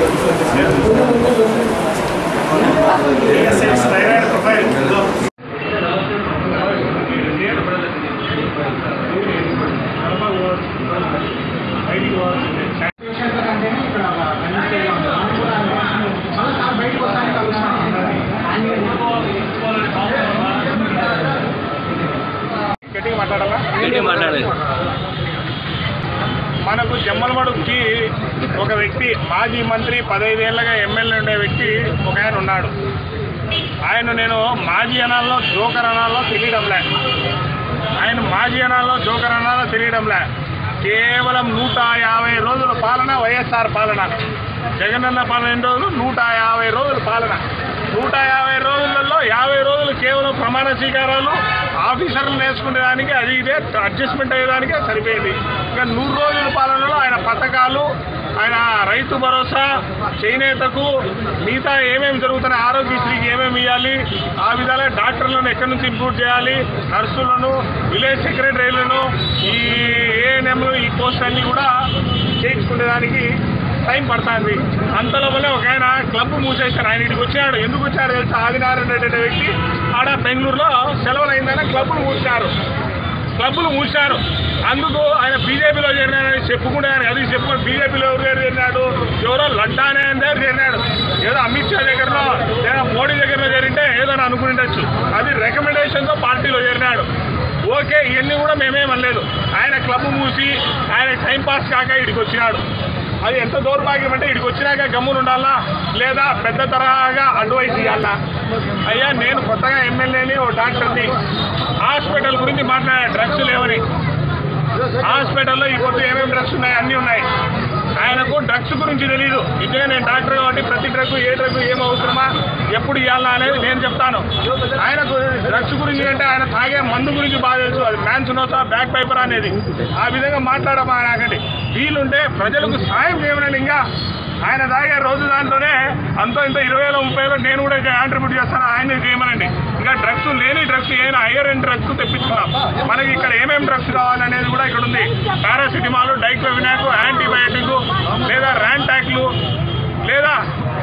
thyroid profile గట్టిగా మాట్లాడాలా గట్టిగా మాట్లాడలేదు మనకు జమ్మలమడుగుకి ఒక వ్యక్తి మాజీ మంత్రి పదహైదేళ్లుగా ఎమ్మెల్యే ఉండే వ్యక్తి ఒక ఆయన ఉన్నాడు ఆయన నేను మాజీ అనాల్లో జోకర్ అనాల్లో తెలియడంలే ఆయన మాజీ అనాల్లో జోకర్ అనాల్లో తెలియడంలే కేవలం నూట యాభై రోజుల పాలన వైఎస్ఆర్ పాలన జగనన్న పాలన ఎన్ని రోజులు నూట యాభై రోజుల పాలన నూట యాభై రోజులలో యాభై రోజులు కేవలం ప్రమాణ స్వీకారాలు ఆఫీసర్లు నేర్చుకునేదానికి అది ఇదే అడ్జస్ట్మెంట్ అయ్యేదానికే సరిపోయింది ఇంకా నూరు రోజుల పాలనలో ఆయన పథకాలు ఆయన రైతు భరోసా చేనేతకు మిగతా ఏమేమి జరుగుతున్నాయి ఆరోగ్యశ్రీకి ఏమేమి ఇవ్వాలి ఆ విధాలుగా డాక్టర్లను ఎక్కడి నుంచి ఇంప్రూవ్ చేయాలి నర్సులను విలేజ్ సెక్రటరీలను ఈ ఏఎన్ఎంలు ఈ పోస్ట్ అన్ని కూడా చేయించుకునేదానికి టైం పడుతుంది అంతలోపలే ఒక ఆయన క్లబ్ మూసేశారు ఆయన ఇక్కడికి వచ్చాడు ఎందుకు వచ్చాడు తెలుసా ఆదినారాయణ రెడ్డి అనే వ్యక్తి ఆడ బెంగళూరులో సెలవులు అయిందని క్లబ్లు మూసారు క్లబ్లు మూసారు అందుకు ఆయన బీజేపీలో చేరినాడని చెప్పుకుంటే ఆయన అది చెప్పుకుని బీజేపీలో ఎవరు దగ్గర చేరినాడు ఎవరో లడ్డా అనే ఆయన దగ్గర చేరినాడు ఏదో అమిత్ షా దగ్గరలో లేదా మోడీ దగ్గరలో చేరింటే ఏదో అని అనుకుంటుండొచ్చు అది రికమెండేషన్తో పార్టీలో చేరినాడు ఓకే ఇవన్నీ కూడా మేమేమనలేదు ఆయన క్లబ్ మూసి ఆయన టైం పాస్ కాక ఇక్కడికి వచ్చినాడు అది ఎంత దౌర్భాగ్యం అంటే ఇక్కడికి వచ్చినాక గమ్మున ఉండాలా లేదా పెద్ద తరహాగా అడ్వైస్ ఇవ్వాలా అయ్యా నేను కొత్తగా ఎమ్మెల్యేని ఓ డాక్టర్ని హాస్పిటల్ గురించి మాట్లాడే డ్రగ్స్ లేవని హాస్పిటల్లో ఈ పొద్దు ఏమేమి డ్రగ్స్ ఉన్నాయి అన్నీ ఉన్నాయి ఆయనకు డ్రగ్స్ గురించి తెలియదు ఇదే నేను డాక్టర్ కాబట్టి ప్రతి డ్రగ్ ఏ డ్రగ్ ఏం అవసరమా ఎప్పుడు ఇవ్వాలా అనేది నేను చెప్తాను ఆయనకు డ్రగ్స్ గురించి అంటే ఆయన తాగే మందు గురించి బాగా తెలుసు అది మ్యాన్సునోసా బ్యాక్ పైపర్ అనేది ఆ విధంగా మాట్లాడమా నాకండి వీలుంటే ప్రజలకు సాయం చేయమనండి ఇంకా ఆయన తాగే రోజు దాంట్లోనే అంతో ఇంత ఇరవై వేల ముప్పై వేలు నేను కూడా కాంట్రిబ్యూట్ చేస్తాను ఆయన చేయమనండి ఇంకా డ్రగ్స్ లేని డ్రగ్స్ ఏమైనా హైయర్ అండ్ డ్రగ్స్ తెప్పించుకున్నాం మనకి ఇక్కడ ఏమేమి డ్రగ్స్ కావాలనేది కూడా ఇక్కడ ఉంది పారాసిటమాల్ డైక్లోవినాక్ యాంటీబయాటిక్ లేదా ర్యాంటాక్లు లేదా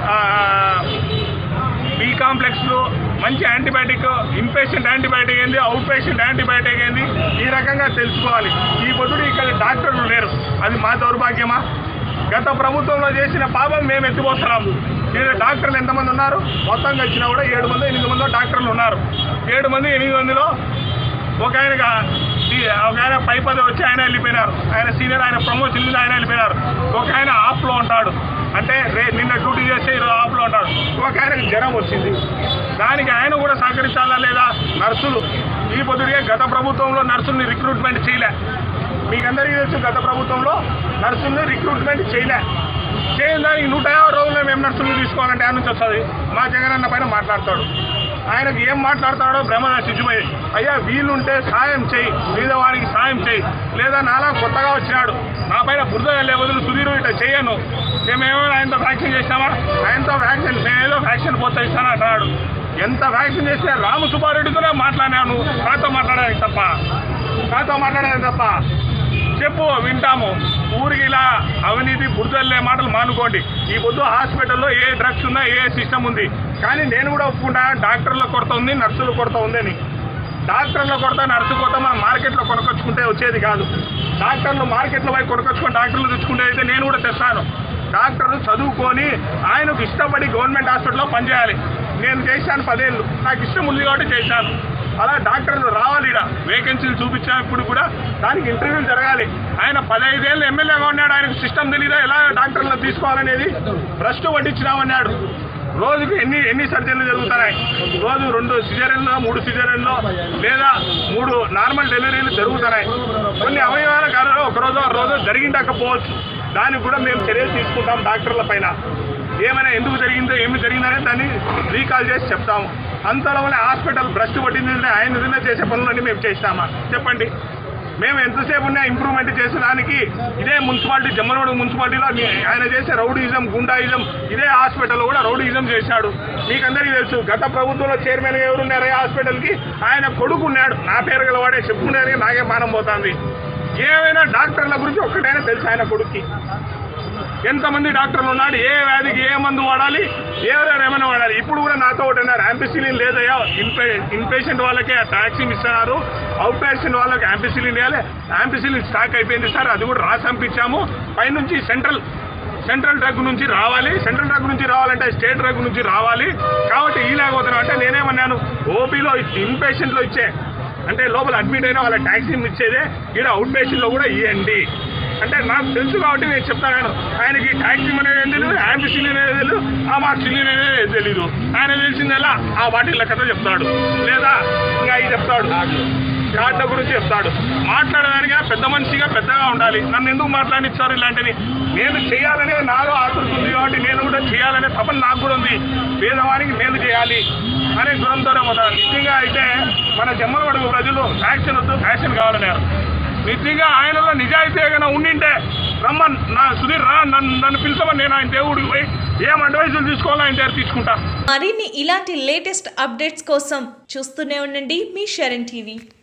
బి కాంప్లెక్స్లు మంచి యాంటీబయాటిక్ ఇన్పేషెంట్ యాంటీబయాటిక్ ఏంది అవుట్ పేషెంట్ యాంటీబయాటిక్ ఏంది ఈ రకంగా తెలుసుకోవాలి ఈ పొద్దుడు ఇక్కడ డాక్టర్లు లేరు అది మా దౌర్భాగ్యమా గత ప్రభుత్వంలో చేసిన పాపం మేము ఎత్తిపోస్తున్నాం మీరు డాక్టర్లు ఎంతమంది ఉన్నారు మొత్తంగా వచ్చినా కూడా ఏడు మంది ఎనిమిది మంది డాక్టర్లు ఉన్నారు ఏడు మంది ఎనిమిది మందిలో ఒక ఆయన ఒక ఆయన పై పదవి వచ్చి ఆయన వెళ్ళిపోయినారు ఆయన సీనియర్ ఆయన ప్రమోషన్ మీద ఆయన వెళ్ళిపోయినారు ఒక ఆయన ఆఫ్లో ఉంటాడు అంటే రే నిన్న డ్యూటీ చేస్తే ఈరోజు ఆఫ్లో ఉంటాడు ఒక ఆయనకు జ్వరం వచ్చింది దానికి ఆయన కూడా సహకరించాలా లేదా నర్సులు ఈ పొద్దుడిగా గత ప్రభుత్వంలో నర్సుల్ని రిక్రూట్మెంట్ చేయలే మీకందరికీ తెలుసు గత ప్రభుత్వంలో నర్సుల్ని రిక్రూట్మెంట్ చేయలే చేయని దానికి నూట యాభై రోజుల్లో మేము నర్సులు తీసుకోవాలంటే ఆయన నుంచి వస్తుంది మా జగనన్న పైన మాట్లాడతాడు ఆయనకు ఏం మాట్లాడతాడో బ్రహ్మ సిద్ధమయ్యి అయ్యా వీలుంటే సాయం చేయి పేదవాడికి సాయం చేయి లేదా నాలా కొత్తగా వచ్చినాడు నా పైన బురద వెళ్ళే బదులు సుధీర్ ఇట్లా చేయను మేమేమైనా ఆయనతో వ్యాక్సిన్ చేసినామా ఆయనతో వ్యాక్సిన్ నేనేదో వ్యాక్సిన్ పోతా ఇస్తాను అంటున్నాడు ఎంత వ్యాక్సిన్ చేస్తే రాము సుబ్బారెడ్డితోనే మాట్లాడాను నాతో మాట్లాడాలి తప్ప నాతో మాట్లాడాలి తప్ప చెప్పు వింటాము ఊరికి ఇలా అవినీతి బురదల్లే మాటలు మానుకోండి ఈ పొద్దు హాస్పిటల్లో ఏ డ్రగ్స్ ఉన్నా ఏ సిస్టమ్ ఉంది కానీ నేను కూడా ఒప్పుకుంటా డాక్టర్ల కొరత ఉంది నర్సుల కొరత ఉందని డాక్టర్ల కొరత నర్సు కొరత మనం మార్కెట్లో కొనుకొచ్చుకుంటే వచ్చేది కాదు డాక్టర్లు మార్కెట్లో పోయి కొనుకొచ్చుకొని డాక్టర్లు తెచ్చుకుంటే అయితే నేను కూడా తెస్తాను డాక్టర్లు చదువుకొని ఆయనకు ఇష్టపడి గవర్నమెంట్ హాస్పిటల్లో పనిచేయాలి నేను చేశాను పదేళ్ళు నాకు ఇష్టం ఉంది కాబట్టి చేశాను అలా డాక్టర్లు రావాలి ఇక్కడ వేకెన్సీలు చూపించినప్పుడు కూడా దానికి ఇంటర్వ్యూలు జరగాలి ఆయన పదహైదేళ్ళు ఎమ్మెల్యేగా ఉన్నాడు ఆయనకు సిస్టమ్ తెలీదా ఎలా డాక్టర్లను తీసుకోవాలనేది భ్రష్టు పట్టించినామన్నాడు రోజుకి ఎన్ని ఎన్ని సర్జరీలు జరుగుతున్నాయి రోజు రెండు సిజరీన్లో మూడు సిజరీన్లో లేదా మూడు నార్మల్ డెలివరీలు జరుగుతున్నాయి కొన్ని అవయవాల కాలంలో ఒక రోజు ఆ రోజు జరిగిండకపోవచ్చు దానికి కూడా మేము చర్యలు తీసుకుంటాం డాక్టర్ల పైన ఏమైనా ఎందుకు జరిగిందో ఏమి జరిగిందనే దాన్ని రీకాల్ చేసి చెప్తాము అంతలోనే హాస్పిటల్ భ్రష్టు పట్టింది ఆయన నిజంగా చేసే పనులన్నీ మేము చేస్తామా చెప్పండి మేము ఎంతసేపు ఉన్నా ఇంప్రూవ్మెంట్ చేసేదానికి ఇదే మున్సిపాలిటీ జమ్మలమడుగు మున్సిపాలిటీలో మీ- ఆయన చేసే రౌడీజం గుండాయిజం ఇదే హాస్పిటల్లో కూడా రౌడీజం చేశాడు మీకందరికీ తెలుసు గత ప్రభుత్వంలో చైర్మన్ ఎవరున్నారు ఈ హాస్పిటల్కి ఆయన కొడుకు ఉన్నాడు నా పేరు గలవాడే చెప్పుకునేది నాకే మానం పోతుంది ఏమైనా డాక్టర్ల గురించి ఒక్కటైనా తెలుసు ఆయన కొడుక్కి ఎంతమంది డాక్టర్లు ఉన్నాడు ఏ వ్యాధికి ఏ మందు వాడాలి ఏ వ్యాధి ఏమైనా వాడాలి ఇప్పుడు కూడా నాతో ఒకటి అన్నారు యాంపిసిలిన్ లేదయ్యా ఇన్పే ఇన్పేషెంట్ వాళ్ళకే టాక్సిన్ ఇస్తున్నారు అవుట్ పేషెంట్ వాళ్ళకి యాంపిసిలిన్ వేయాలి యాంపిసిలిన్ స్టాక్ అయిపోయింది సార్ అది కూడా రాసి పంపించాము పైనుంచి సెంట్రల్ సెంట్రల్ డ్రగ్ నుంచి రావాలి సెంట్రల్ డ్రగ్ నుంచి రావాలంటే స్టేట్ డ్రగ్ నుంచి రావాలి కాబట్టి ఈ లేకపోతున్నాం అంటే నేనేమన్నాను ఓపీలో ఇన్ పేషెంట్లో ఇచ్చే అంటే లోపల అడ్మిట్ అయిన వాళ్ళ ట్యాక్సీని ఇచ్చేదే ఇక్కడ అవుట్ పేషెంట్లో కూడా ఇవ్వండి అంటే నాకు తెలుసు కాబట్టి నేను చెప్తాను ఆయనకి ట్యాక్సీ అనేది ఏం తెలియదు యాంపిసిలిన్ అనేది తెలియదు ఆ మార్క్సిలిన్ అనేది ఏం తెలీదు ఆయన తెలిసిందల్లా ఆ బాటిల్ కథ చెప్తాడు లేదా ఇంకా అవి చెప్తాడు గాడ్ల గురించి చెప్తాడు మాట్లాడడానికి పెద్ద మనిషిగా పెద్దగా ఉండాలి నన్ను ఎందుకు మాట్లాడిస్తారు ఇలాంటివి నేను చేయాలనే నాలో ఆతృత ఉంది కాబట్టి నేను కూడా చేయాలనే తపన నాకు కూడా ఉంది పేదవానికి మేలు చేయాలి అనే గుణంతోనే మొదలు నిజంగా అయితే మన జమ్మలవడుగు ప్రజలు ఫ్యాక్షన్ వద్దు ఫ్యాషన్ కావాలన్నారు నిజంగా ఆయనలో నిజాయితీ ఏమైనా ఉండింటే రమ్మన్ నా సుధీర్ రా నన్ను నన్ను పిలిచమని నేను ఆయన దేవుడికి పోయి ఏం అడ్వైజులు తీసుకోవాలో ఆయన దగ్గర తీసుకుంటా మరిన్ని ఇలాంటి లేటెస్ట్ అప్డేట్స్ కోసం చూస్తూనే ఉండండి మీ షరణ్ టీవీ